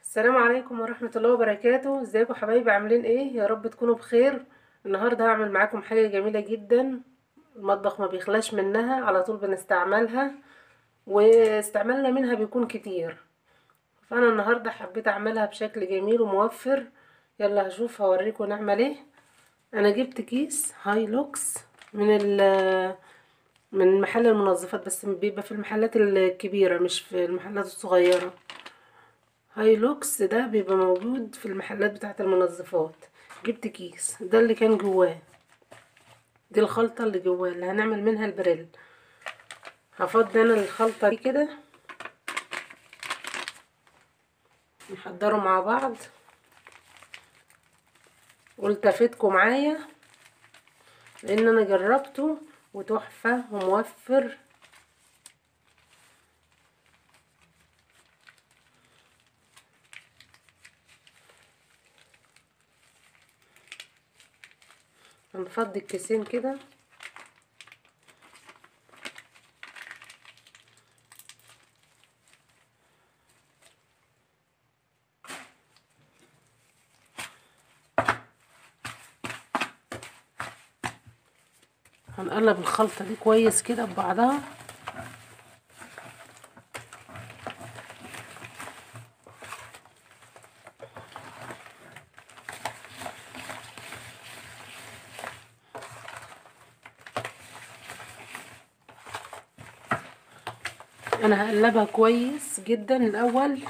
السلام عليكم ورحمة الله وبركاته ازيكم حبايبي عاملين ايه يا رب تكونوا بخير النهاردة هعمل معاكم حاجة جميلة جدا المطبخ ما بيخلاش منها على طول بنستعملها واستعمالنا منها بيكون كتير فانا النهاردة حبيت اعملها بشكل جميل وموفر يلا هشوف هوريكم نعمل ايه انا جبت كيس هاي لوكس من ال من محل المنظفات بس بيبقى في المحلات الكبيرة مش في المحلات الصغيرة هاي لوكس ده بيبقى موجود في المحلات بتاعة المنظفات جبت كيس ده اللي كان جواه دي الخلطة اللي جواه اللي هنعمل منها البريل هفضي انا الخلطة دي كده نحضره مع بعض قلت افيدكم معايا لان انا جربته وتحفة وموفر هنفضي الكيسين كده هنقلب الخلطة دي كويس كده ببعضها انا هقلبها كويس جدا الاول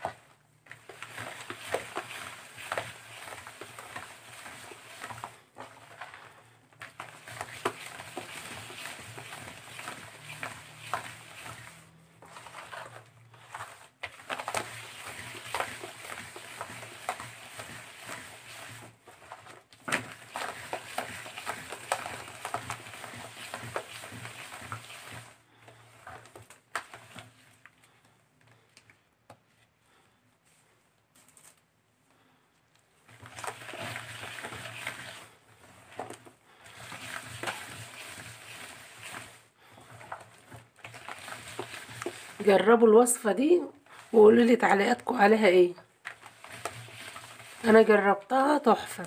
جربوا الوصفة دي وقولوا لي تعليقاتكم عليها ايه انا جربتها تحفة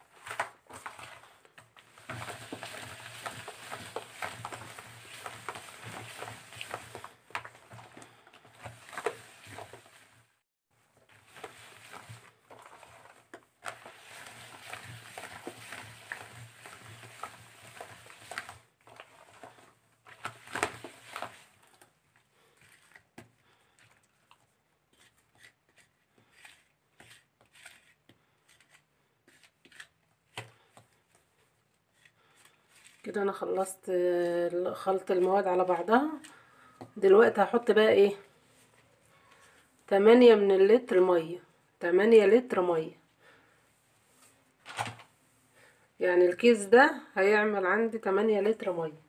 كده انا خلصت خلط المواد على بعضها دلوقتي هحط بقى ايه تمانية من اللتر مية تمانية لتر مية يعني الكيس ده هيعمل عندي تمانية لتر مية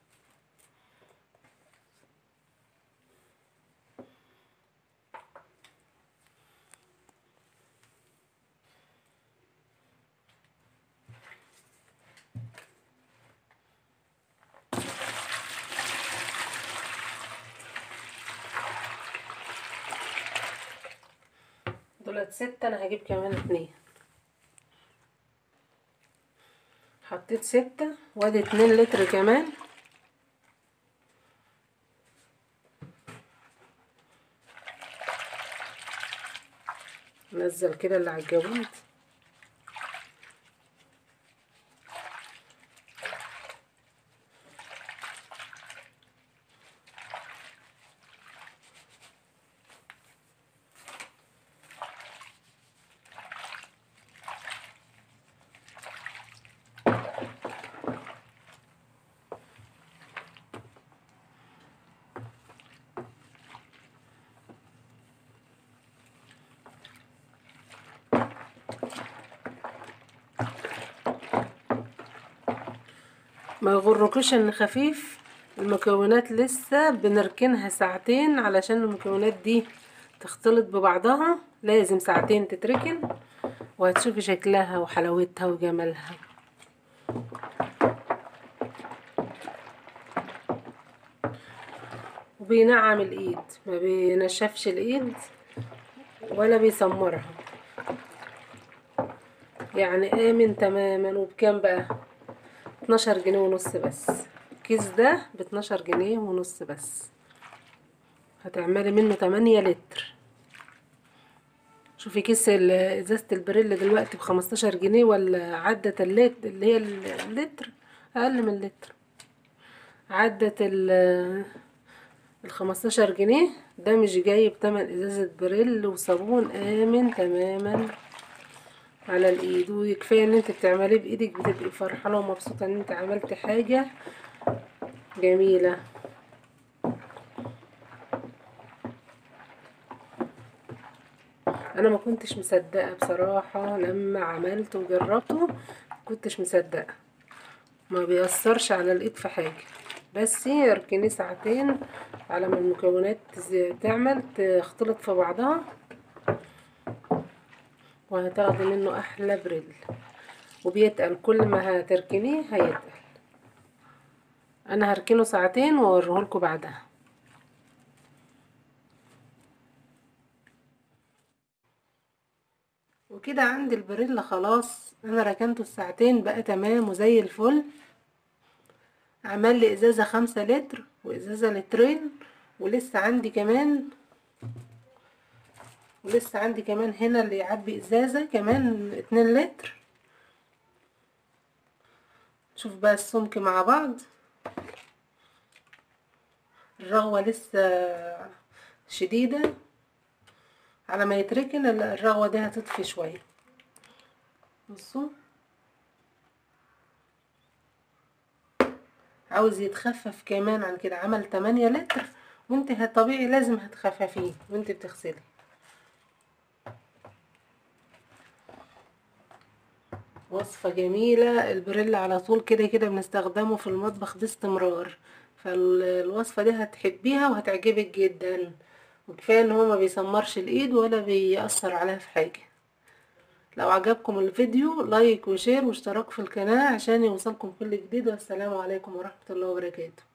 دولت ستة انا هجيب كمان اتنين حطيت ستة وادي اتنين لتر كمان نزل كده اللي على الجوانب ما يغركوش ان خفيف المكونات لسه بنركنها ساعتين علشان المكونات دي تختلط ببعضها لازم ساعتين تتركن وهتشوفي شكلها وحلاوتها وجمالها وبينعم الايد ما بينشفش الايد ولا بيسمرها يعني امن تماما وبكام بقى اتناشر جنيه ونص بس الكيس ده باتناشر جنيه ونص بس هتعملي منه تمانية لتر شوفي كيس ازازة البريل دلوقتي بخمستاشر جنيه ولا عدت اللتر اللي هي اللتر اقل من اللتر عدت ال الخمستاشر جنيه ده مش جايب تمن ازازة بريل وصابون امن تماما على الايد وكفايه ان انت بتعمليه بايدك بتبقي فرحانه ومبسوطه ان انت عملت حاجه جميله انا ما كنتش مصدقه بصراحه لما عملته وجربته كنتش مصدقه ما بيأثرش على الايد في حاجه بس اركنيه ساعتين على ما المكونات تعمل تختلط في بعضها وهتاخدي منه احلى بريل وبيتقل كل ما هتركنيه هيتقل انا هركنه ساعتين واوريهولكوا بعدها وكده عندي البريل خلاص انا ركنته الساعتين بقى تمام وزي الفل عمل لي ازازه خمسة لتر وازازه لترين ولسه عندي كمان ولسه عندي كمان هنا اللي يعبي ازازة كمان اتنين لتر شوف بقى السمك مع بعض الرغوة لسه شديدة على ما يتركن الرغوة دي هتطفي شوية بصوا عاوز يتخفف كمان عن كده عمل تمانية لتر وانت طبيعي لازم هتخففيه وانت بتغسلي وصفة جميلة البريل على طول كده كده بنستخدمه في المطبخ باستمرار فالوصفة دي هتحبيها وهتعجبك جدا وكفاية ان هو ما بيسمرش الايد ولا بيأثر عليها في حاجة لو عجبكم الفيديو لايك وشير واشتراك في القناة عشان يوصلكم كل جديد والسلام عليكم ورحمة الله وبركاته